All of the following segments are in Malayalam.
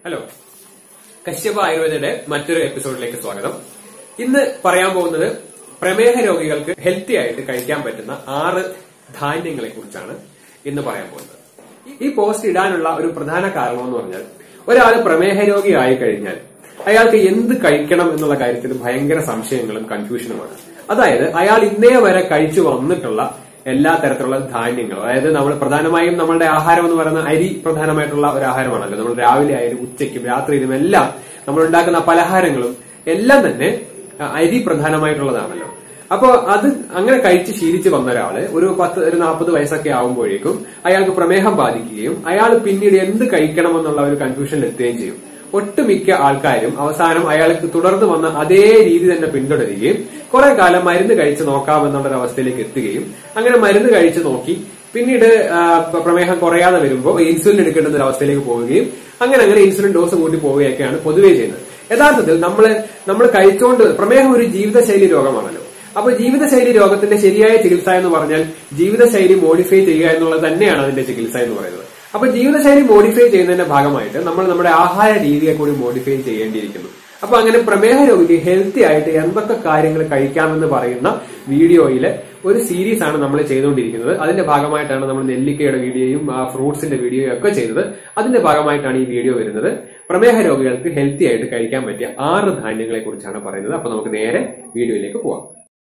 ഹലോ കശ്യപ ആയുർവേദയുടെ മറ്റൊരു എപ്പിസോഡിലേക്ക് സ്വാഗതം ഇന്ന് പറയാൻ പോകുന്നത് പ്രമേഹ രോഗികൾക്ക് ഹെൽത്തി ആയിട്ട് കഴിക്കാൻ പറ്റുന്ന ആറ് ധാന്യങ്ങളെ കുറിച്ചാണ് ഇന്ന് പറയാൻ പോകുന്നത് ഈ പോസ്റ്റ് ഇടാനുള്ള ഒരു പ്രധാന കാരണം എന്ന് പറഞ്ഞാൽ ഒരാൾ പ്രമേഹ രോഗി ആയി കഴിഞ്ഞാൽ അയാൾക്ക് എന്ത് കഴിക്കണം എന്നുള്ള കാര്യത്തിൽ ഭയങ്കര സംശയങ്ങളും കൺഫ്യൂഷനുമാണ് അതായത് അയാൾ ഇന്നേ വരെ കഴിച്ചു വന്നിട്ടുള്ള എല്ലാ തരത്തിലുള്ള ധാന്യങ്ങളും അതായത് നമ്മൾ പ്രധാനമായും നമ്മളുടെ ആഹാരം എന്ന് പറയുന്ന അരി പ്രധാനമായിട്ടുള്ള ഒരു ആഹാരമാണല്ലോ നമ്മൾ രാവിലെ ആയാലും ഉച്ചയ്ക്കും രാത്രിയിലും എല്ലാം നമ്മൾ ഉണ്ടാക്കുന്ന പലഹാരങ്ങളും എല്ലാം തന്നെ അ, അരി പ്രധാനമായിട്ടുള്ളതാണല്ലോ അപ്പോ അത് അങ്ങനെ കഴിച്ച് ശീലിച്ച് വന്ന ഒരാള് ഒരു പത്ത് ഒരു നാൽപ്പത് വയസ്സൊക്കെ ആകുമ്പോഴേക്കും അയാൾക്ക് പ്രമേഹം ബാധിക്കുകയും അയാൾ പിന്നീട് എന്ത് കഴിക്കണമെന്നുള്ള ഒരു കൺഫ്യൂഷനിൽ എത്തുകയും ചെയ്യും ഒട്ടുമിക്ക ആൾക്കാരും അവസാനം അയാൾക്ക് തുടർന്ന് വന്ന അതേ രീതി തന്നെ പിന്തുടരുകയും കുറെ കാലം മരുന്ന് കഴിച്ച് നോക്കാമെന്നുള്ള ഒരു അവസ്ഥയിലേക്ക് എത്തുകയും അങ്ങനെ മരുന്ന് കഴിച്ച് നോക്കി പിന്നീട് ആ, പ്രമേഹം കുറയാതെ വരുമ്പോൾ ഇൻസുലിൻ എടുക്കേണ്ടുന്ന ഒരു അവസ്ഥയിലേക്ക് പോവുകയും അങ്ങനെ അങ്ങനെ ഇൻസുലിൻ ഡോസ് കൂട്ടി പോവുകയൊക്കെയാണ് പൊതുവേ ചെയ്യുന്നത് യഥാർത്ഥത്തിൽ നമ്മൾ നമ്മൾ കഴിച്ചുകൊണ്ട് പ്രമേഹം ഒരു ജീവിതശൈലി രോഗമാണല്ലോ അപ്പൊ ജീവിതശൈലി രോഗത്തിന്റെ ശരിയായ ചികിത്സ എന്ന് പറഞ്ഞാൽ ജീവിതശൈലി മോഡിഫൈ ചെയ്യുക എന്നുള്ളത് തന്നെയാണ് അതിന്റെ ചികിത്സ എന്ന് പറയുന്നത് അപ്പൊ ജീവിതശൈലി മോഡിഫൈ ചെയ്യുന്നതിന്റെ ഭാഗമായിട്ട് നമ്മൾ നമ്മുടെ ആഹാര രീതിയെ കൂടി മോഡിഫൈ ചെയ്യേണ്ടിയിരിക്കുന്നു അപ്പൊ അങ്ങനെ പ്രമേഹ രോഗിക്ക് ഹെൽത്തി ആയിട്ട് എന്തൊക്കെ കാര്യങ്ങൾ കഴിക്കാമെന്ന് പറയുന്ന വീഡിയോയിലെ ഒരു സീരീസ് ആണ് നമ്മൾ ചെയ്തുകൊണ്ടിരിക്കുന്നത് അതിന്റെ ഭാഗമായിട്ടാണ് നമ്മൾ നെല്ലിക്കയുടെ വീഡിയോയും ആ, ഫ്രൂട്ട്സിന്റെ വീഡിയോയും ഒക്കെ ചെയ്തത് അതിന്റെ ഭാഗമായിട്ടാണ് ഈ വീഡിയോ വരുന്നത് പ്രമേഹ രോഗികൾക്ക് ഹെൽത്തി ആയിട്ട് കഴിക്കാൻ പറ്റിയ ആറ് ധാന്യങ്ങളെ കുറിച്ചാണ് പറയുന്നത് അപ്പൊ നമുക്ക് നേരെ വീഡിയോയിലേക്ക് പോവാം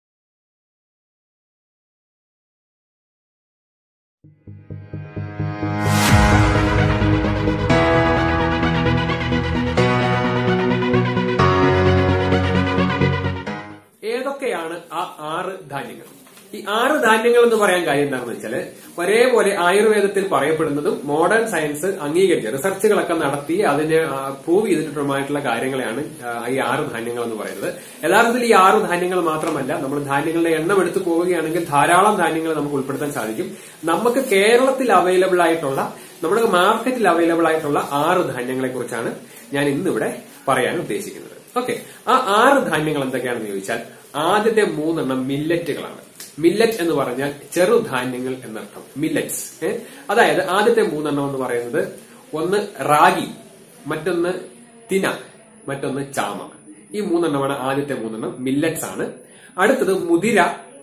ഏതൊക്കെയാണ് ആ ആറ് ധാന്യങ്ങൾ ഈ ആറ് ധാന്യങ്ങൾ എന്ന് പറയാൻ കാര്യം എന്താണെന്ന് വെച്ചാൽ ഒരേപോലെ ആയുർവേദത്തിൽ പറയപ്പെടുന്നതും മോഡേൺ സയൻസ് അംഗീകരിച്ച റിസർച്ചുകളൊക്കെ നടത്തി അതിനെ പ്രൂവ് ചെയ്തിട്ടുള്ളതുമായിട്ടുള്ള കാര്യങ്ങളെയാണ് ആ, ഈ ആറ് ധാന്യങ്ങൾ എന്ന് പറയുന്നത് യഥാർത്ഥത്തിൽ ഈ ആറ് ധാന്യങ്ങൾ മാത്രമല്ല നമ്മൾ ധാന്യങ്ങളുടെ എണ്ണം എടുത്തു പോവുകയാണെങ്കിൽ ധാരാളം ധാന്യങ്ങൾ നമുക്ക് ഉൾപ്പെടുത്താൻ സാധിക്കും നമുക്ക് കേരളത്തിൽ അവൈലബിൾ ആയിട്ടുള്ള നമ്മുടെ മാർക്കറ്റിൽ അവൈലബിൾ ആയിട്ടുള്ള ആറ് ധാന്യങ്ങളെ കുറിച്ചാണ് ഞാൻ ഇന്നിവിടെ പറയാൻ ഉദ്ദേശിക്കുന്നത് ഓക്കെ ആ ആറ് ധാന്യങ്ങൾ എന്തൊക്കെയാണെന്ന് ചോദിച്ചാൽ ആദ്യത്തെ മൂന്നെണ്ണം മില്ലറ്റുകളാണ് മില്ലറ്റ് എന്ന് പറഞ്ഞാൽ ചെറുധാന്യങ്ങൾ എന്നർത്ഥം മില്ലറ്റ്സ് ഏഹ് അതായത് ആദ്യത്തെ മൂന്നെണ്ണം എന്ന് പറയുന്നത് ഒന്ന് റാഗി മറ്റൊന്ന് തിന മറ്റൊന്ന് ചാമ ഈ മൂന്നെണ്ണമാണ് ആദ്യത്തെ മൂന്നെണ്ണം മില്ലറ്റ്സ് ആണ് അടുത്തത് മുതിര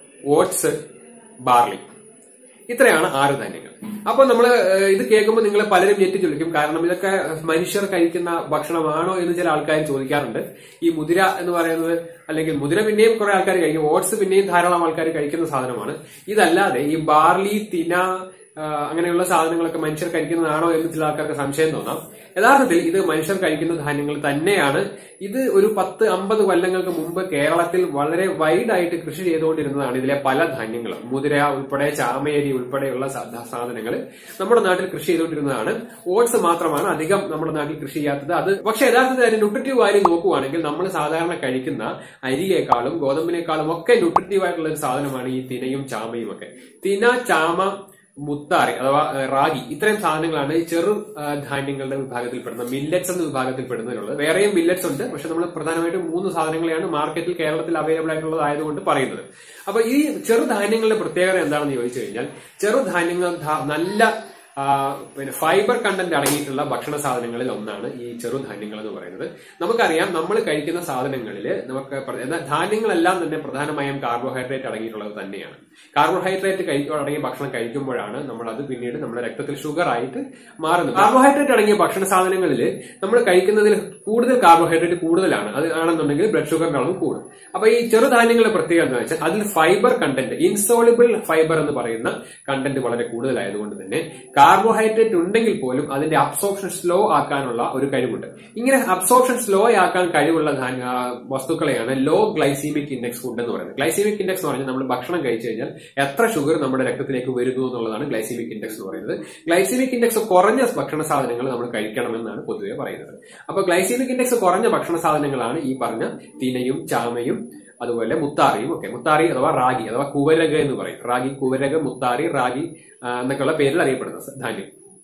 ഓട്സ് ബാർലി ഇത്രയാണ് ആറ് ധാന്യങ്ങൾ അപ്പൊ നമ്മൾ ഇത് കേൾക്കുമ്പോൾ നിങ്ങൾ പലരും ഞെട്ടിച്ചൊളിക്കും കാരണം ഇതൊക്കെ മനുഷ്യർ കഴിക്കുന്ന ഭക്ഷണമാണോ എന്ന് ചില ആൾക്കാർ ചോദിക്കാറുണ്ട് ഈ മുതിര എന്ന് പറയുന്നത് അല്ലെങ്കിൽ മുതിര പിന്നെയും കുറെ ആൾക്കാർ കഴിക്കും ഓട്സ് പിന്നെയും ധാരാളം ആൾക്കാർ കഴിക്കുന്ന സാധനമാണ് ഇതല്ലാതെ ഈ ബാർലി തിന ആ, അങ്ങനെയുള്ള സാധനങ്ങളൊക്കെ മനുഷ്യർ കഴിക്കുന്നതാണോ എന്ന് ചില ആൾക്കാർക്ക് സംശയം തോന്നാം യഥാർത്ഥത്തിൽ ഇത് മനുഷ്യർ കഴിക്കുന്ന ധാന്യങ്ങൾ തന്നെയാണ് ഇത് ഒരു പത്ത് അമ്പത് കൊല്ലങ്ങൾക്ക് മുമ്പ് കേരളത്തിൽ വളരെ വൈഡായിട്ട് കൃഷി ചെയ്തുകൊണ്ടിരുന്നതാണ് ഇതിലെ പല ധാന്യങ്ങളും മുതിര ഉൾപ്പെടെ ചാമയരി ഉൾപ്പെടെയുള്ള സാ- സാധനങ്ങൾ നമ്മുടെ നാട്ടിൽ കൃഷി ചെയ്തുകൊണ്ടിരുന്നതാണ് ഓട്സ് മാത്രമാണ് അധികം നമ്മുടെ നാട്ടിൽ കൃഷി ചെയ്യാത്തത് അത് പക്ഷെ യഥാർത്ഥത്തിൽ അതിന്റെ ന്യൂട്രിറ്റീവ് വാല്യൂ നോക്കുവാണെങ്കിൽ നമ്മൾ സാധാരണ കഴിക്കുന്ന അരിയേക്കാളും ഗോതമ്പിനേക്കാളും ഒക്കെ ന്യൂട്രിറ്റീവ് ആയിട്ടുള്ള ഒരു സാധനമാണ് ഈ തിനയും ചാമയും ഒക്കെ തിന ചാമ മുത്താറി അഥവാ ഏഹ്, റാഗി ഇത്രയും സാധനങ്ങളാണ് ഈ ചെറു ഏഹ്, ധാന്യങ്ങളുടെ വിഭാഗത്തിൽപ്പെടുന്ന മില്ലറ്റ്സ് എന്ന വിഭാഗത്തിൽപ്പെടുന്നതിലുള്ളത് വേറെയും മില്ലറ്റ്സ് ഉണ്ട് പക്ഷെ നമ്മൾ പ്രധാനമായിട്ടും മൂന്ന് സാധനങ്ങളെയാണ് മാർക്കറ്റിൽ കേരളത്തിൽ അവൈലബിൾ ആയിട്ടുള്ളത് ആയതുകൊണ്ട് പറയുന്നത് അപ്പൊ ഈ ചെറുധാന്യങ്ങളുടെ പ്രത്യേകത എന്താണെന്ന് ചോദിച്ചു കഴിഞ്ഞാൽ ചെറുധാന്യങ്ങൾ ധാ- നല്ല ആ, പിന്നെ ഫൈബർ കണ്ടന്റ് അടങ്ങിയിട്ടുള്ള ഭക്ഷണ സാധനങ്ങളിൽ ഒന്നാണ് ഈ ചെറുധാന്യങ്ങൾ എന്ന് പറയുന്നത് നമുക്കറിയാം നമ്മൾ കഴിക്കുന്ന സാധനങ്ങളിൽ നമുക്ക് പ്ര- എന്നാൽ ധാന്യങ്ങളെല്ലാം തന്നെ പ്രധാനമായും കാർബോഹൈഡ്രേറ്റ് അടങ്ങിയിട്ടുള്ളത് തന്നെയാണ് കാർബോഹൈഡ്രേറ്റ് കഴിക്കുക അടങ്ങിയ ഭക്ഷണം കഴിക്കുമ്പോഴാണ് നമ്മൾ അത് പിന്നീട് നമ്മുടെ രക്തത്തിൽ ഷുഗർ ആയിട്ട് മാറുന്നത് കാർബോഹൈഡ്രേറ്റ് അടങ്ങിയ ഭക്ഷണ സാധനങ്ങളിൽ നമ്മൾ കഴിക്കുന്നതിൽ കൂടുതൽ കാർബോഹൈഡ്രേറ്റ് കൂടുതലാണ് അത് ആണെന്നുണ്ടെങ്കിൽ ബ്ലഡ് ഷുഗറിന്റെ അളവ് കൂടും അപ്പൊ ഈ ചെറുധാന്യങ്ങളുടെ പ്രത്യേകത എന്ന് വെച്ചാൽ അതിൽ ഫൈബർ കണ്ടന്റ് ഇൻസോളിബിൾ ഫൈബർ എന്ന് പറയുന്ന കണ്ടന്റ് വളരെ കൂടുതലായതുകൊണ്ട് തന്നെ കാർബോഹൈഡ്രേറ്റ് ഉണ്ടെങ്കിൽ പോലും അതിന്റെ അബ്സോർപ്ഷൻ സ്ലോ ആക്കാനുള്ള ഒരു കഴിവുണ്ട് ഇങ്ങനെ അബ്സോർപ്ഷൻ സ്ലോ ആക്കാൻ കഴിവുള്ള ധാന്യ ആ, വസ്തുക്കളെയാണ് ലോ ഗ്ലൈസീമിക് ഇൻഡെക്സ് ഫുഡ് എന്ന് പറയുന്നത് ഗ്ലൈസീമിക് ഇൻഡെക്സ് എന്ന് പറഞ്ഞാൽ നമ്മൾ ഭക്ഷണം കഴിച്ചു കഴിഞ്ഞാൽ എത്ര ഷുഗർ നമ്മുടെ രക്തത്തിലേക്ക് വരുന്നു എന്നുള്ളതാണ് ഗ്ലൈസീമിക് ഇൻഡെക്സ് എന്ന് പറയുന്നത് ഗ്ലൈസീമിക് ഇൻഡെക്സ് കുറഞ്ഞ ഭക്ഷണ സാധനങ്ങൾ നമ്മൾ കഴിക്കണമെന്നാണ് പൊതുവെ പറയുന്നത് അപ്പൊ ഗ്ലൈസീമിക് ഇൻഡെക്സ് കുറഞ്ഞ ഭക്ഷണ സാധനങ്ങളാണ് ഈ പറഞ്ഞ തിനയും ചാമയും അതുപോലെ മുത്താറിയും ഒക്കെ മുത്താറി അഥവാ റാഗി അഥവാ കുവരക എന്ന് പറയും റാഗി കുവരക മുത്താറി റാഗി ആ, എന്നൊക്കെയുള്ള പേരിൽ അറിയപ്പെടുന്ന സ- ധാന്യം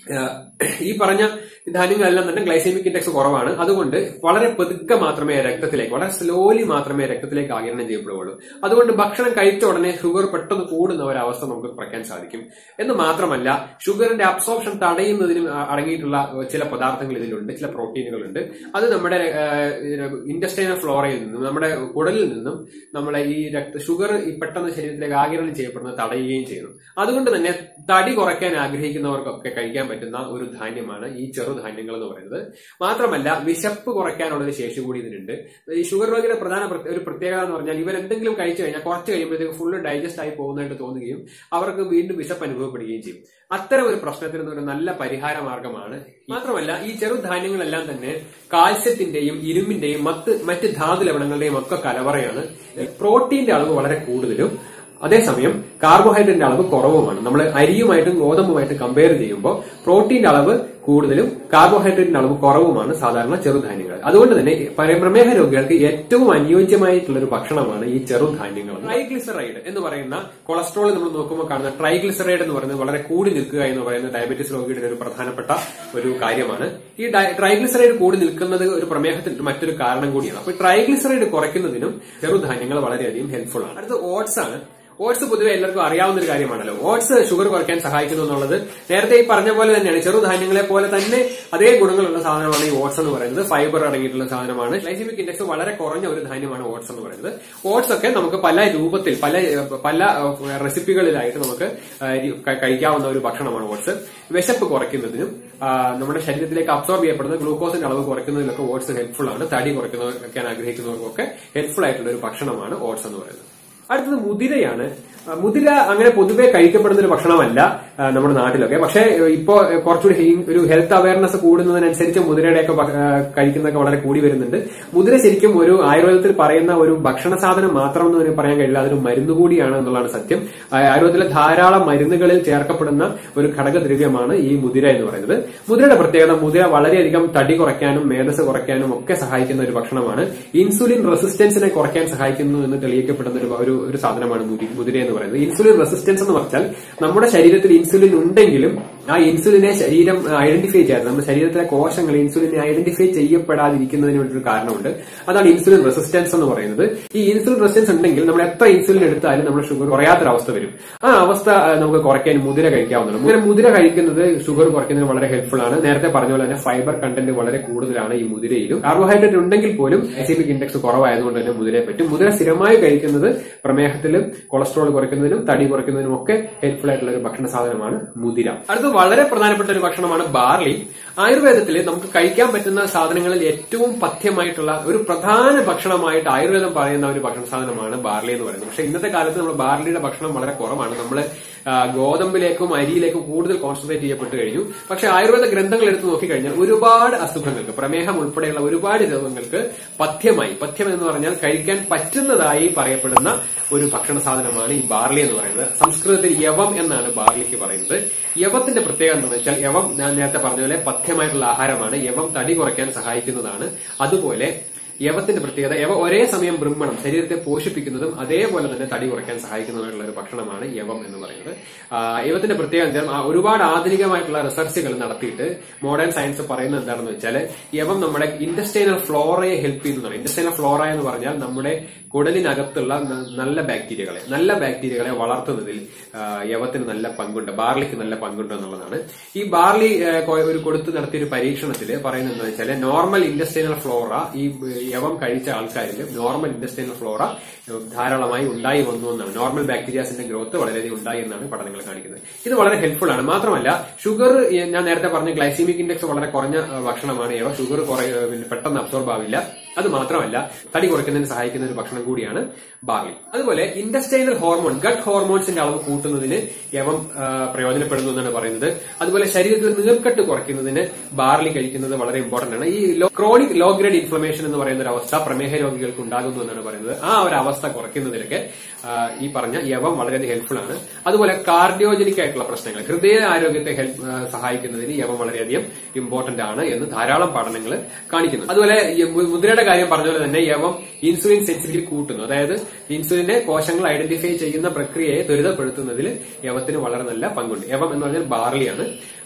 ഏഹ് ഈ പറഞ്ഞ ധാന്യങ്ങളെല്ലാം തന്നെ ഗ്ലൈസേമിക് ഇൻഡെക്സ് കുറവാണ് അതുകൊണ്ട് വളരെ പതുക്കെ മാത്രമേ രക്തത്തിലേക്ക് വളരെ സ്ലോലി മാത്രമേ രക്തത്തിലേക്ക് ആകിരണം ചെയ്യപ്പെടുകയുള്ളൂ അതുകൊണ്ട് ഭക്ഷണം കഴിച്ച ഉടനെ ഷുഗർ പെട്ടെന്ന് കൂടുന്ന ഒരവസ്ഥ നമുക്ക് കുറയ്ക്കാൻ സാധിക്കും എന്ന് മാത്രമല്ല ഷുഗറിന്റെ അബ്സോർപ്ഷൻ തടയുന്നതിനും അ- അടങ്ങിയിട്ടുള്ള ചില പദാർത്ഥങ്ങൾ ഇതിലുണ്ട് ചില പ്രോട്ടീനുകളുണ്ട് അത് നമ്മുടെ ഇൻഡസ്ട്രിയൽ ഫ്ലോറയിൽ നിന്നും നമ്മുടെ കുടലിൽ നിന്നും നമ്മളെ ഈ രക്ത ഷുഗർ ഈ പെട്ടെന്ന് ശരീരത്തിലേക്ക് ആകിരണം ചെയ്യപ്പെടുന്നത് തടയുകയും ചെയ്യുന്നു അതുകൊണ്ട് തന്നെ തടി കുറയ്ക്കാൻ ആഗ്രഹിക്കുന്നവർക്കൊക്കെ കഴിക്കാൻ പറ്റുന്ന ഒരു ധാന്യമാണ് ഈ ചെറുധാന്യങ്ങൾ എന്ന് പറയുന്നത് മാത്രമല്ല വിശപ്പ് കുറയ്ക്കാനുള്ള ഒരു ശേഷി കൂടി ഇതിനുണ്ട് ഈ ഷുഗർ രോഗിയുടെ പ്രധാന പ്രത്യ- ഒരു പ്രത്യേകത എന്ന് പറഞ്ഞാൽ ഇവരെന്തെങ്കിലും കഴിച്ചു കഴിഞ്ഞാൽ കുറച്ച് കഴിയുമ്പോഴത്തേക്ക് ഫുള്ള് ഡൈജസ്റ്റ് ആയി പോകുന്നതായിട്ട് തോന്നുകയും അവർക്ക് വീണ്ടും വിശപ്പ് അനുഭവപ്പെടുകയും ചെയ്യും അത്തരം ഒരു പ്രശ്നത്തിന് ഒരു നല്ല പരിഹാര മാർഗമാണ് മാത്രമല്ല ഈ ചെറുധാന്യങ്ങളെല്ലാം തന്നെ കാൽസ്യത്തിന്റെയും ഇരുമ്പിന്റെയും മറ്റ് മറ്റ് ധാതു ലവണങ്ങളുടെയും ഒക്കെ കലവറയാണ് പ്രോട്ടീന്റെ അളവ് വളരെ കൂടുതലും അതേസമയം കാർബോഹൈഡ്രേറ്റിന്റെ അളവ് കുറവുമാണ് നമ്മൾ അരിയുമായിട്ടും ഗോതമ്പുമായിട്ടും കമ്പയർ ചെയ്യുമ്പോൾ പ്രോട്ടീന്റെ അളവ് കൂടുതലും കാർബോഹൈഡ്രേറ്റിന്റെ അളവ് കുറവുമാണ് സാധാരണ ചെറുധാന്യങ്ങൾ അതുകൊണ്ട് തന്നെ പര- പ്രമേഹ രോഗികൾക്ക് ഏറ്റവും അനുയോജ്യമായിട്ടുള്ള ഒരു ഭക്ഷണമാണ് ഈ ചെറുധാന്യങ്ങൾ ട്രൈഗ്ലിസറൈഡ് എന്ന് പറയുന്ന കൊളസ്ട്രോൾ നമ്മൾ നോക്കുമ്പോൾ കാണുന്ന ട്രൈഗ്ലിസറൈഡ് എന്ന് പറയുന്നത് വളരെ കൂടി നിൽക്കുക എന്ന് പറയുന്ന ഡയബറ്റീസ് രോഗിയുടെ ഒരു പ്രധാനപ്പെട്ട ഒരു കാര്യമാണ് ഈ ഡയ- ട്രൈഗ്ലിസറൈഡ് കൂടി നിൽക്കുന്നത് ഒരു പ്രമേഹത്തിന്റെ മറ്റൊരു കാരണം കൂടിയാണ് അപ്പൊ ട്രൈഗ്ലിസറൈഡ് കുറയ്ക്കുന്നതിനും ചെറുധാന്യങ്ങൾ വളരെയധികം ഹെൽപ്ഫുൾ ആണ് അടുത്ത ഓട്സ് ആണ് ഓട്സ് പൊതുവെ എല്ലാവർക്കും അറിയാവുന്ന ഒരു കാര്യമാണല്ലോ ഓട്സ് ഷുഗർ കുറയ്ക്കാൻ സഹായിക്കുന്നു എന്നുള്ളത് നേരത്തെ ഈ പറഞ്ഞ പോലെ തന്നെയാണ് ചെറുധാന്യങ്ങളെ പോലെ തന്നെ അതേ ഗുണങ്ങളുള്ള സാധനമാണ് ഈ ഓട്സ് എന്ന് പറയുന്നത് ഫൈബർ അടങ്ങിയിട്ടുള്ള സാധനമാണ് ഗ്ലൈസിമിക് ഇൻഡെക്സ് വളരെ കുറഞ്ഞ ഒരു ധാന്യമാണ് ഓട്സ് എന്ന് പറയുന്നത് ഓട്സ് ഒക്കെ നമുക്ക് പല രൂപത്തിൽ പല പല ഏഹ്, റെസിപ്പികളിലായിട്ട് നമുക്ക് ഏഹ്, രി- ക- കഴിക്കാവുന്ന ഒരു ഭക്ഷണമാണ് ഓട്സ് വിശപ്പ് കുറയ്ക്കുന്നതിനും ആ, നമ്മുടെ ശരീരത്തിലേക്ക് അബ്സോർബ് ചെയ്യപ്പെടുന്ന ഗ്ലൂക്കോസിന്റെ അളവ് കുറയ്ക്കുന്നതിലൊക്കെ ഓട്സ് ഹെൽപ്ഫുൾ ആണ് തടി കുറയ്ക്കുന്നവർക്കാൻ ആഗ്രഹിക്കുന്നവർക്കൊക്കെ ഹെൽപ്ഫുൾ ആയിട്ടുള്ള ഒരു ഭക്ഷണമാണ് ഓട്സ് എന്ന് പറയുന്നത് അടുത്തത് മുതിരയാണ് ആ, മുതിര അങ്ങനെ പൊതുവെ കഴിക്കപ്പെടുന്ന ഒരു ഭക്ഷണമല്ല ആ, നമ്മുടെ നാട്ടിലൊക്കെ പക്ഷേ ഇപ്പോ കുറച്ചുകൂടി ഹെ- ഒരു ഹെൽത്ത് അവയർനെസ് കൂടുന്നതിനനുസരിച്ച് മുതിരയുടെയൊക്കെ ഭ- ആ, കഴിക്കുന്നതൊക്കെ വളരെ കൂടി വരുന്നുണ്ട് മുതിര ശരിക്കും ഒരു ആയുർവേദത്തിൽ പറയുന്ന ഒരു ഭക്ഷണ സാധനം മാത്രം എന്ന് തന്നെ പറയാൻ കഴിയില്ല അതൊരു മരുന്ന് കൂടിയാണ് എന്നുള്ളതാണ് സത്യം ആ, ആയുർവേദത്തിലെ ധാരാളം മരുന്നുകളിൽ ചേർക്കപ്പെടുന്ന ഒരു ഘടകദ്രവ്യമാണ് ഈ മുതിര എന്ന് പറയുന്നത് മുതിരയുടെ പ്രത്യേകത മുതിര വളരെയധികം തടി കുറയ്ക്കാനും മേധസ് കുറയ്ക്കാനും ഒക്കെ സഹായിക്കുന്ന ഒരു ഭക്ഷണമാണ് ഇൻസുലിൻ റെസിസ്റ്റൻസിനെ കുറയ്ക്കാൻ സഹായിക്കുന്നു എന്ന് തെളിയിക്കപ്പെടുന്ന ഒരു ഒരു ഒരു സാധനമാണ് മുതി- മുതിര എന്ന് പറയുന്നത് ഇൻസുലിൻ റെസിസ്റ്റൻസ് എന്ന് പറഞ്ഞാൽ നമ്മുടെ ശരീരത്തിൽ ഇൻസുലിൻ ഉണ്ടെങ്കിലും ആ ഇൻസുലിനെ ശരീരം ഐഡന്റിഫൈ ചെയ്യാതെ നമ്മുടെ ശരീരത്തിലെ കോശങ്ങൾ ഇൻസുലിനെ ഐഡന്റിഫൈ ചെയ്യപ്പെടാതിരിക്കുന്നതിന് വേണ്ടി ഒരു കാരണമുണ്ട് അതാണ് ഇൻസുലിൻ റെസിസ്റ്റൻസ് എന്ന് പറയുന്നത് ഈ ഇൻസുലിൻ റെസിസ്റ്റൻസ് ഉണ്ടെങ്കിൽ നമ്മൾ എത്ര ഇൻസുലിൻ എടുത്താലും നമ്മുടെ ഷുഗർ കുറയാത്തൊരവസ്ഥ വരും ആ അവസ്ഥ ആ, നമുക്ക് കുറയ്ക്കാൻ മുതിര കഴിക്കാവുന്നതാണ് മുതിര മുതിര കഴിക്കുന്നത് ഷുഗർ കുറയ്ക്കുന്നതിന് വളരെ ഹെൽപ്ഫുൾ ആണ് നേരത്തെ പറഞ്ഞ പോലെ തന്നെ ഫൈബർ കണ്ടന്റ് വളരെ കൂടുതലാണ് ഈ മുതിരയിലും കാർബോഹൈഡ്രേറ്റ് ഉണ്ടെങ്കിൽ പോലും ഗ്ലൈസെമിക് ഇൻഡെക്സ് കുറവായതുകൊണ്ട് തന്നെ മുതിരയെ പറ്റും മുതിര സ്ഥിരമായി കഴിക്കുന്നത് പ്രമേഹത്തിലും കൊളസ്ട്രോൾ കുറയ്ക്കുന്നതിനും തടി കുറയ്ക്കുന്നതിനും ഒക്കെ ഹെൽപ്ഫുൾ ആയിട്ടുള്ള ഒരു ഭക്ഷണ സാധനമാണ് മുതിര അടുത്ത വളരെ പ്രധാനപ്പെട്ട ഒരു ഭക്ഷണമാണ് ബാർലി ആയുർവേദത്തിൽ നമുക്ക് കഴിക്കാൻ പറ്റുന്ന സാധനങ്ങളിൽ ഏറ്റവും പഥ്യമായിട്ടുള്ള ഒരു പ്രധാന ഭക്ഷണമായിട്ട് ആയുർവേദം പറയുന്ന ഒരു ഭക്ഷണ സാധനമാണ് ബാർലി എന്ന് പറയുന്നത് പക്ഷെ ഇന്നത്തെ കാലത്ത് നമ്മൾ ബാർലിയുടെ ഭക്ഷണം വളരെ കുറവാണ് നമ്മൾ ഗോതമ്പിലേക്കും അരിയിലേക്കും കൂടുതൽ കോൺസെൻട്രേറ്റ് ചെയ്യപ്പെട്ട് കഴിഞ്ഞു പക്ഷെ ആയുർവേദ ഗ്രന്ഥങ്ങൾ എടുത്ത് നോക്കിക്കഴിഞ്ഞാൽ ഒരുപാട് അസുഖങ്ങൾക്ക് പ്രമേഹം ഉൾപ്പെടെയുള്ള ഒരുപാട് രോഗങ്ങൾക്ക് പഥ്യമായി പഥ്യം എന്ന് പറഞ്ഞാൽ കഴിക്കാൻ പറ്റുന്നതായി പറയപ്പെടുന്ന ഒരു ഭക്ഷണ സാധനമാണ് ഈ ബാർലി എന്ന് പറയുന്നത് സംസ്കൃതത്തിൽ യവം എന്നാണ് ബാർലിക്ക് പറയുന്നത് യവത്തിന്റെ പ്രത്യേകത എന്താണെന്ന് വെച്ചാൽ യവം ഞാൻ നേരത്തെ പറഞ്ഞ പോലെ പഥ്യമായിട്ടുള്ള ആഹാരമാണ് യവം തടി കുറയ്ക്കാൻ സഹായിക്കുന്നതാണ് അതുപോലെ യവത്തിന്റെ പ്രത്യേകത യവ ഒരേ സമയം ബ്രഹ്മണം ശരീരത്തെ പോഷിപ്പിക്കുന്നതും അതേപോലെ തന്നെ തടി കുറയ്ക്കാൻ സഹായിക്കുന്നതുമായിട്ടുള്ള ഒരു ഭക്ഷണമാണ് യവം എന്ന് പറയുന്നത് ആ, യവത്തിന്റെ പ്രത്യേകത എന്താ? ആ, ഒരുപാട് ആധുനികമായിട്ടുള്ള റിസർച്ചുകൾ നടത്തിയിട്ട് മോഡേൺ സയൻസ് പറയുന്നത് എന്താണെന്ന് വെച്ചാൽ യവം നമ്മുടെ ഇൻഡസ്ട്രിയൽ ഫ്ലോറയെ ഹെൽപ്പ് ചെയ്യുന്നതാണ് ഇൻഡസ്ട്രിയൽ ഫ്ലോറ എന്ന് പറഞ്ഞാൽ നമ്മുടെ കുടലിനകത്തുള്ള ന- നല്ല ബാക്ടീരിയകളെ നല്ല ബാക്ടീരിയകളെ വളർത്തുന്നതിൽ ആ, യവത്തിന് നല്ല പങ്കുണ്ട് ബാർലിക്ക് നല്ല പങ്കുണ്ട് എന്നുള്ളതാണ് ഈ ബാർലി ആ, കൊ- ഒരു കൊടുത്ത് നടത്തിയ ഒരു പരീക്ഷണത്തിൽ പറയുന്നത് എന്താ വെച്ചാൽ നോർമൽ ഇൻഡസ്ട്രിയൽ ഫ്ലോറ ഈ യവം കഴിച്ച ആൾക്കാരിൽ നോർമൽ ഇൻഡസ്ട്രിയൽ ഫ്ലോറ ധാരാളമായി ഉണ്ടായി വന്നു എന്നാണ് നോർമൽ ബാക്ടീരിയാസിന്റെ ഗ്രോത്ത് വളരെയധികം ഉണ്ടായി എന്നാണ് പഠനങ്ങൾ കാണിക്കുന്നത് ഇത് വളരെ ഹെൽപ്ഫുൾ ആണ് മാത്രമല്ല ഷുഗർ ഞാൻ നേരത്തെ പറഞ്ഞ ഗ്ലൈസീമിക് ഇൻഡെക്സ് വളരെ കുറഞ്ഞ ആ, ഭക്ഷണമാണ് യവ ഷുഗർ കുറയ പിന്നെ പെട്ടെന്ന് അബ്സോർബ് ആവില്ല അത് മാത്രമല്ല തടി കുറയ്ക്കുന്നതിന് സഹായിക്കുന്ന ഒരു ഭക്ഷണം കൂടിയാണ് ബാർലി അതുപോലെ ഇൻഡസ്ട്രൈനൽ ഹോർമോൺ ഗട്ട് ഹോർമോൺസിന്റെ അളവ് കൂട്ടുന്നതിന് യവം ആ, പ്രയോജനപ്പെടുന്നു എന്നാണ് പറയുന്നത് അതുപോലെ ശരീരത്തിൽ നീർക്കെട്ട് കുറയ്ക്കുന്നതിന് ബാർലി കഴിക്കുന്നത് വളരെ ഇമ്പോർട്ടന്റ് ആണ് ഈ ക്രോണിക് ലോ ഗ്രേഡ് ഇൻഫ്ലമേഷൻ എന്ന് പറയുന്ന ഒരു അവസ്ഥ പ്രമേഹ രോഗികൾക്ക് ഉണ്ടാകുന്നു എന്നാണ് പറയുന്നത് ആ ഒരു അവസ്ഥ കുറയ്ക്കുന്നതിലൊക്കെ ആ, ഈ പറഞ്ഞ യവം വളരെയധികം ഹെൽപ്ഫുൾ ആണ് അതുപോലെ കാർഡിയോജനിക് ആയിട്ടുള്ള പ്രശ്നങ്ങൾ ഹൃദയ ആരോഗ്യത്തെ ഹെൽപ്പ് ആ, സഹായിക്കുന്നതിന് യവം വളരെയധികം ഇമ്പോർട്ടന്റ് ആണ് എന്ന് ധാരാളം പഠനങ്ങൾ കാണിക്കുന്നു അതുപോലെ ഈ മു- മുദ്രയുടെ കാര്യം പറഞ്ഞ പോലെ തന്നെ യവം ഇൻസുലിൻ സെൻസിറ്റിവിറ്റി കൂട്ടുന്നു അതായത് ഇൻസുലിനെ കോശങ്ങൾ ഐഡന്റിഫൈ ചെയ്യുന്ന പ്രക്രിയയെ ത്വരിതപ്പെടുത്തുന്നതിൽ യവത്തിന് വളരെ നല്ല പങ്കുണ്ട് യവം എന്ന് പറഞ്ഞാൽ ബാർലിയാണ്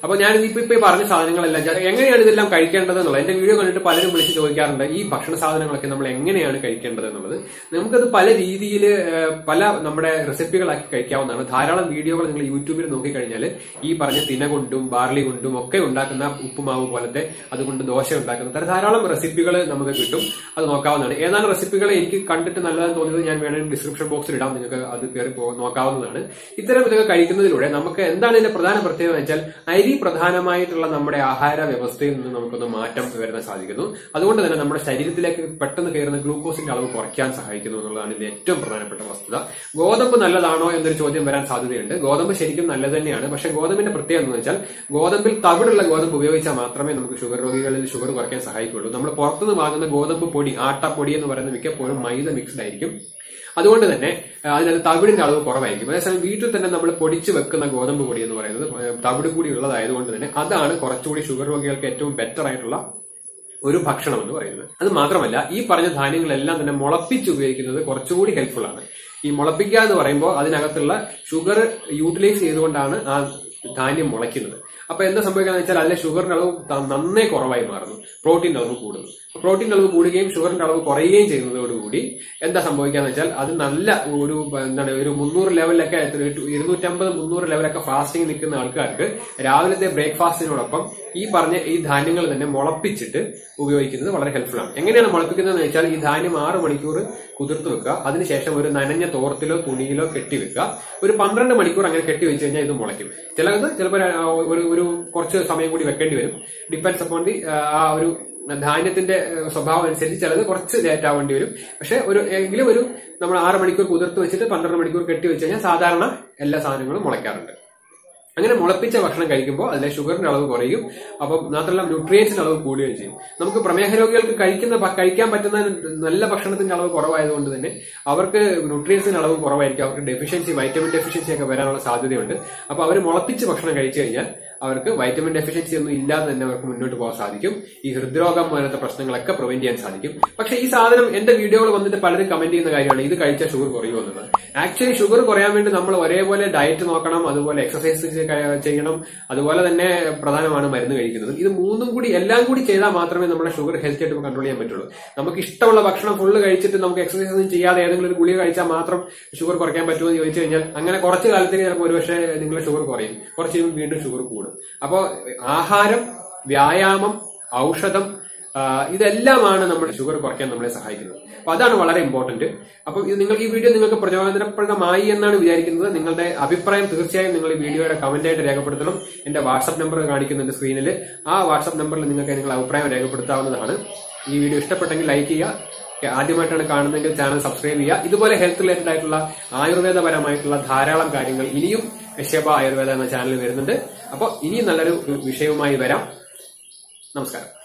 അപ്പൊ ഞാൻ ഇപ്പൊ ഇപ്പൊ ഈ പറഞ്ഞ സാധനങ്ങളെല്ലാം ഞാൻ എങ്ങനെയാണ് ഇതെല്ലാം കഴിക്കേണ്ടത് എന്നുള്ളത് എന്റെ വീഡിയോ കണ്ടിട്ട് പലരും വിളിച്ച് ചോദിക്കാറുണ്ട് ഈ ഭക്ഷണ സാധനങ്ങളൊക്കെ നമ്മൾ എങ്ങനെയാണ് കഴിക്കേണ്ടത് എന്നുള്ളത് നമുക്കത് പല രീതിയിൽ പല നമ്മുടെ റെസിപ്പികളാക്കി കഴിക്കാവുന്നതാണ് ധാരാളം വീഡിയോകൾ നിങ്ങൾ യൂട്യൂബിൽ നോക്കിക്കഴിഞ്ഞാൽ ഈ പറഞ്ഞ തിന കൊണ്ടും ബാർലി കൊണ്ടും ഒക്കെ ഉണ്ടാക്കുന്ന ഉപ്പുമാവ് പോലത്തെ അതുകൊണ്ട് ദോശ ഉണ്ടാക്കുന്ന തരം ധാരാളം റെസിപ്പികൾ നമുക്ക് കിട്ടും അത് നോക്കാവുന്നതാണ് ഏതാനും റെസിപ്പികൾ എനിക്ക് കണ്ടിട്ട് നല്ലതെന്ന് തോന്നിയത് ഞാൻ വേണമെങ്കിൽ ഡിസ്ക്രിപ്ഷൻ ബോക്സിൽ ഇടാം നിങ്ങൾക്ക് അത് കയറി പോ- നോക്കാവുന്നതാണ് ഇത്തരം ഇതൊക്കെ കഴിക്കുന്നതിലൂടെ നമുക്ക് എന്താണ് ഇതിന്റെ പ്രധാന പ്രത്യേകത എന്ന് വെച്ചാൽ അരി പ്രധാനമായിട്ടുള്ള നമ്മുടെ ആഹാര വ്യവസ്ഥയിൽ നിന്ന് നമുക്കൊന്ന് മാറ്റം വരുത്താൻ സാധിക്കുന്നു അതുകൊണ്ട് തന്നെ നമ്മുടെ ശരീരത്തിലേക്ക് പെട്ടെന്ന് കയറുന്ന ഗ്ലൂക്കോസിന്റെ അളവ് കുറയ്ക്കാൻ സഹായിക്കുന്നു എന്നുള്ളതാണ് ഇതിന്റെ ഏറ്റവും പ്രധാനപ്പെട്ട വസ്തുത ഗോതമ്പ് നല്ലതാണോ എന്നൊരു ചോദ്യം വരാൻ സാധ്യതയുണ്ട് ഗോതമ്പ് ശരിക്കും നല്ലത് തന്നെയാണ് പക്ഷെ ഗോതമ്പിന്റെ പ്രത്യേകത എന്ന് വെച്ചാൽ ഗോതമ്പിൽ തവിടുള്ള ഗോതമ്പ് ഉപയോഗിച്ചാൽ മാത്രമേ നമുക്ക് ഷുഗർ രോഗികളിൽ ഷുഗർ കുറയ്ക്കാൻ സഹായിക്കുള്ളൂ നമ്മൾ പുറത്തുനിന്ന് വാങ്ങുന്ന ഗോതമ്പ് പൊടി ആട്ടപ്പൊടി എന്ന് പറയുന്നത് മിക്കപ്പോഴും മൈദ മിക്സ്ഡ് ആയിരിക്കും അതുകൊണ്ട് തന്നെ ആ, അതിനകത്ത് തവിടിന്റെ അളവ് കുറവായിരിക്കും അതേസമയം വീട്ടിൽ തന്നെ നമ്മൾ പൊടിച്ച് വെക്കുന്ന ഗോതമ്പ് പൊടി എന്ന് പറയുന്നത് ആ, തവിട് കൂടി ഉള്ളതായതുകൊണ്ട് തന്നെ അതാണ് കുറച്ചുകൂടി ഷുഗർ രോഗികൾക്ക് ഏറ്റവും ബെറ്റർ ആയിട്ടുള്ള ഒരു ഭക്ഷണം എന്ന് പറയുന്നത് അത് മാത്രമല്ല ഈ പറഞ്ഞ ധാന്യങ്ങളെല്ലാം തന്നെ മുളപ്പിച്ച് ഉപയോഗിക്കുന്നത് കുറച്ചുകൂടി ഹെൽപ്ഫുൾ ആണ് ഈ മുളപ്പിക്കുക എന്ന് പറയുമ്പോൾ അതിനകത്തുള്ള ഷുഗർ യൂട്ടിലൈസ് ചെയ്തുകൊണ്ടാണ് ആ ധാന്യം മുളയ്ക്കുന്നത് അപ്പൊ എന്താ സംഭവിക്കുക വെച്ചാൽ അതിലെ ഷുഗറിന്റെ അളവ് ത- നന്നേ കുറവായി മാറുന്നു പ്രോട്ടീന്റെ അളവ് കൂടുന്നു പ്രോട്ടീന്റെ അളവ് കൂടുകയും ഷുഗറിന്റെ അളവ് കുറയുകയും ചെയ്യുന്നതോടുകൂടി എന്താ സംഭവിക്കാന്ന് വെച്ചാൽ അത് നല്ല ഒരു എന്താണ് ഒരു മുന്നൂറ് ലെവലിലൊക്കെ എത്ര- ഒരു ഇരുന്നൂറ്റമ്പത് മുന്നൂറ് ലെവലൊക്കെ ഫാസ്റ്റിംഗ് നിൽക്കുന്ന ആൾക്കാർക്ക് രാവിലത്തെ ബ്രേക്ക്ഫാസ്റ്റിനോടൊപ്പം ഈ പറഞ്ഞ ഈ ധാന്യങ്ങൾ തന്നെ മുളപ്പിച്ചിട്ട് ഉപയോഗിക്കുന്നത് വളരെ ഹെൽപ്ഫുൾ ആണ് എങ്ങനെയാണ് മുളപ്പിക്കുന്നതെന്ന് വെച്ചാൽ ഈ ധാന്യം ആറ് മണിക്കൂർ കുതിർത്ത് വെക്കുക അതിനുശേഷം ഒരു നനഞ്ഞ തോർത്തിലോ തുണിയിലോ കെട്ടിവെക്കുക ഒരു പന്ത്രണ്ട് മണിക്കൂർ അങ്ങനെ കെട്ടി വെച്ച് കഴിഞ്ഞാൽ ഇത് മുളയ്ക്കും ചിലത് ചിലപ്പോൾ ഒരു ഒരു കുറച്ച് സമയം കൂടി വെക്കേണ്ടി വരും ഡിപ്പെൻസ് അപ്പോൺ ദി ആ ഒരു ധാന്യത്തിന്റെ ഏഹ്, സ്വഭാവം അനുസരിച്ച് ചിലത് കുറച്ച് ലേറ്റ് ആവേണ്ടി വരും പക്ഷെ ഒരു എങ്കിലും ഒരു നമ്മൾ ആറ് മണിക്കൂർ കുതിർത്ത് വെച്ചിട്ട് പന്ത്രണ്ട് മണിക്കൂർ കെട്ടി വെച്ച് കഴിഞ്ഞാൽ സാധാരണ എല്ലാ സാധനങ്ങളും മുളയ്ക്കാറുണ്ട് അങ്ങനെ മുളപ്പിച്ച ഭക്ഷണം കഴിക്കുമ്പോൾ അതിലെ ഷുഗറിന്റെ അളവ് കുറയും അപ്പം മാത്രമല്ല ന്യൂട്രിയൻസിന്റെ അളവ് കൂടുകയും ചെയ്യും നമുക്ക് പ്രമേഹ രോഗികൾക്ക് കഴിക്കുന്ന ഭ- കഴിക്കാൻ പറ്റുന്ന നല്ല ഭക്ഷണത്തിന്റെ അളവ് കുറവായതുകൊണ്ട് തന്നെ അവർക്ക് ന്യൂട്രിയൻസിന്റെ അളവ് കുറവായിരിക്കും അവർക്ക് ഡെഫിഷ്യൻസി വൈറ്റമിൻ ഡെഫിഷ്യൻസി ഒക്കെ വരാനുള്ള സാധ്യതയുണ്ട് അപ്പൊ അവർ മുളപ്പിച്ച് ഭക്ഷണം കഴിച്ചു കഴിഞ്ഞാൽ അവർക്ക് വൈറ്റമിൻ ഡെഫിഷ്യൻസി ഒന്നും ഇല്ലാതെ തന്നെ അവർക്ക് മുന്നോട്ട് പോകാൻ സാധിക്കും ഈ ഹൃദ്രോഗം പോലത്തെ പ്രശ്നങ്ങളൊക്കെ പ്രിവെന്റ് ചെയ്യാൻ സാധിക്കും പക്ഷെ ഈ സാധനം എന്റെ വീഡിയോകൾ വന്നിട്ട് പലരും കമന്റ് ചെയ്യുന്ന കാര്യമാണ് ഇത് കഴിച്ചാൽ ഷുഗർ കുറയുമെന്നത് ആക്ച്വലി ഷുഗർ കുറയാൻ വേണ്ടി നമ്മൾ ഒരേപോലെ ഡയറ്റ് നോക്കണം അതുപോലെ എക്സസൈസ് ചെയ്യണം അതുപോലെ തന്നെ പ്രധാനമാണ് മരുന്ന് കഴിക്കുന്നത് ഇത് മൂന്നും കൂടി എല്ലാം കൂടി ചെയ്താൽ മാത്രമേ നമ്മുടെ ഷുഗർ ഹെൽത്തി ആയിട്ട് കൺട്രോൾ ചെയ്യാൻ പറ്റുള്ളൂ നമുക്ക് ഇഷ്ടമുള്ള ഭക്ഷണം ഫുള്ള് കഴിച്ചിട്ട് നമുക്ക് എക്സസൈസ് ഒന്നും ചെയ്യാതെ ഏതെങ്കിലും ഒരു ഗുളിക കഴിച്ചാൽ മാത്രം ഷുഗർ കുറയ്ക്കാൻ പറ്റുമോ എന്ന് ചോദിച്ചു കഴിഞ്ഞാൽ അങ്ങനെ കുറച്ച് കാലത്തേക്ക് ചിലപ്പോൾ ഒരുപക്ഷെ നിങ്ങളുടെ ഷുഗർ കുറയും കുറച്ച് കഴിയുമ്പോൾ വീണ്ടും ഷുഗർ കൂടും അപ്പോൾ ആഹാരം വ്യായാമം ഔഷധം ആ, ഇതെല്ലാമാണ് നമ്മുടെ ഷുഗർ കുറയ്ക്കാൻ നമ്മളെ സഹായിക്കുന്നത് അപ്പൊ അതാണ് വളരെ ഇമ്പോർട്ടന്റ് അപ്പം ഇത് നിങ്ങൾക്ക് ഈ വീഡിയോ നിങ്ങൾക്ക് പ്രചോദനപ്രദമായി എന്നാണ് വിചാരിക്കുന്നത് നിങ്ങളുടെ അഭിപ്രായം തീർച്ചയായും നിങ്ങൾ ഈ വീഡിയോയുടെ കമന്റ് ആയിട്ട് രേഖപ്പെടുത്തണം എന്റെ വാട്സ്ആപ്പ് നമ്പർ കാണിക്കുന്നുണ്ട് സ്ക്രീനിൽ ആ വാട്സ്ആപ്പ് നമ്പറിൽ നിങ്ങൾക്ക് നിങ്ങളുടെ അഭിപ്രായം രേഖപ്പെടുത്താവുന്നതാണ് ഈ വീഡിയോ ഇഷ്ടപ്പെട്ടെങ്കിൽ ലൈക്ക് ചെയ്യുക ആദ്യമായിട്ടാണ് കാണുന്നതെങ്കിൽ ചാനൽ സബ്സ്ക്രൈബ് ചെയ്യുക ഇതുപോലെ ഹെൽത്ത് റിലേറ്റഡ് ആയിട്ടുള്ള ആയുർവേദപരമായിട്ടുള്ള ധാരാളം കാര്യങ്ങൾ ഇനിയും യശബ ആയുർവേദ എന്ന ചാനൽ വരുന്നുണ്ട് അപ്പോൾ ഇനിയും നല്ലൊരു വിഷയവുമായി വരാം നമസ്കാരം